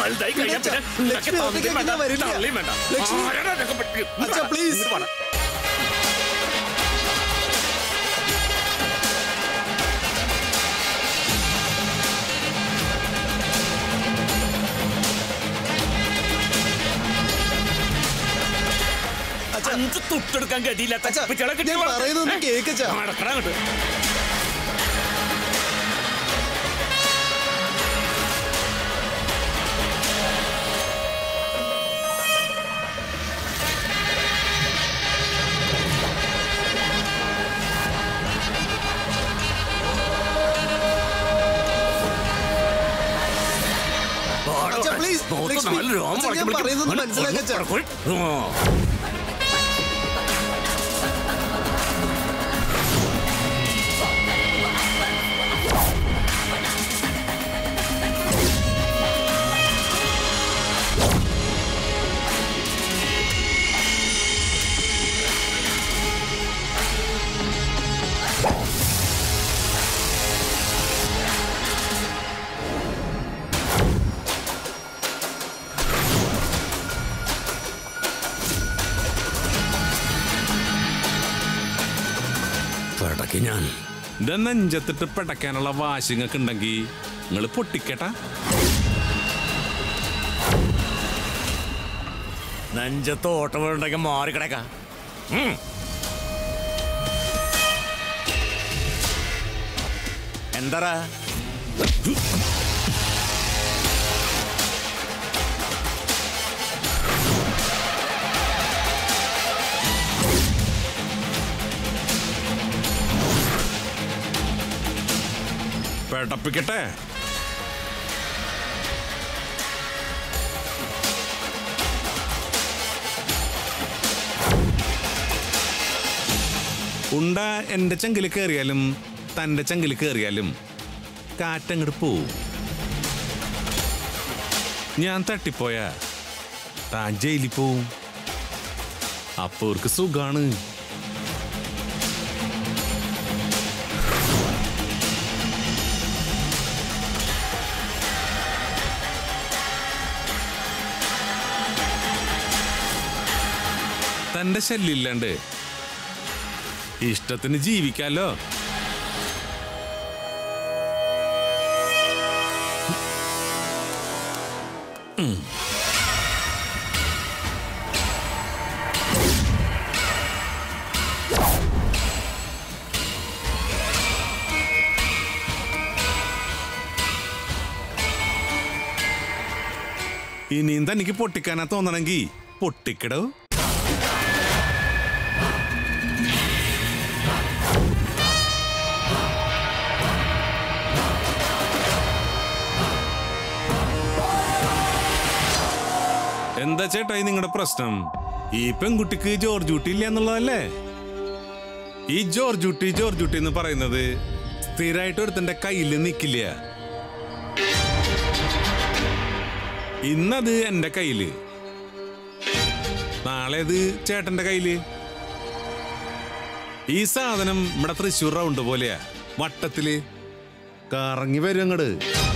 വലുതായി കഴിഞ്ഞാ പിന്നെ ലക്ഷ്മി, നിനക്ക് ലക്ഷ്മി, തന്തയും ഒറ്റയ്ക്ക് വേണ്ട, ഞാൻ വരില്ല. തള്ളിയും വേണ്ട. ലക്ഷ്മി. ആരാടാ നിനക്ക് പറ്റി? അച്ഛാ, please. ഇങ്ങോട്ട് വാടാ. അഞ്ച് തുട്ടെടുക്കാൻ ഗതിയില്ലാത്ത അച്ഛാ, കുട്ടികളെ കിട്ടി ഞാൻ വളർത്തി. പറയുന്നതൊന്ന് ഏ? കേക്ക് അച്ഛാ. നടക്കടാ അങ്ങോട്ട്. അച്ഛാ, please. നോക്ക് ലക്ഷ്മി, നാല് രോമം അച്ഛാ, ഞാൻ വളയ്ക്കും. പറയുന്നത് ഒന്ന് മനസ്സിലാക്ക് അച്ഛാ. ഒന്ന് ആ. പടക്ക് ഞാൻ എന്റെ നെഞ്ചത്തിട്ട് പിടയ്ക്കാനുള്ള വാശിങ്ങൊക്കെ ഉണ്ടെങ്കിൽ നിങ്ങൾ പൊട്ടിക്കട്ടാ നെഞ്ചത്ത് ഓട്ടം വീഴുണ്ടെങ്കിൽ മാറിക്കിടക്ക എന്താ പിടപ്പിക്കട്ടെ ഉണ്ട എന്റെ ചെങ്കിൽ കയറിയാലും തന്റെ ചെങ്കിൽ കയറിയാലും കാറ്റങ്ങോട്ട് പോവും ഞാൻ തട്ടിപ്പോയാ താൻ ജയിലിൽ പോവും അപ്പൊ അവർക്ക് സുഖാണ് തന്റെ ശല്യമില്ലാണ്ട് ഇഷ്ടത്തിന് ജീവിക്കാലോ ഇനിയും തനിക്ക് പൊട്ടിക്കാനാ തോന്നണെങ്കി പൊട്ടിക്കടോ എന്താ ചേട്ടായി നിങ്ങളുടെ പ്രശ്നം ഈ പെൺകുട്ടിക്ക് ജോർജ് കുട്ടി ഇല്ല എന്നുള്ളതല്ലേ ഈ ജോർജ് കുട്ടി ജോർജ് കുട്ടി എന്ന് പറയുന്നത് സ്ഥിരമായിട്ട് ഒരുത്തന്റെ കയ്യിൽ നിൽക്കില്ല ഇന്നത് എന്റെ കയ്യില് നാളെ അത് ചേട്ടന്റെ കയ്യില് ഈ സാധനം നമ്മുടെ തൃശ്ശൂർ റൗണ്ട് പോലെയാ വട്ടത്തില് കറങ്ങി വരും അങ്ങട്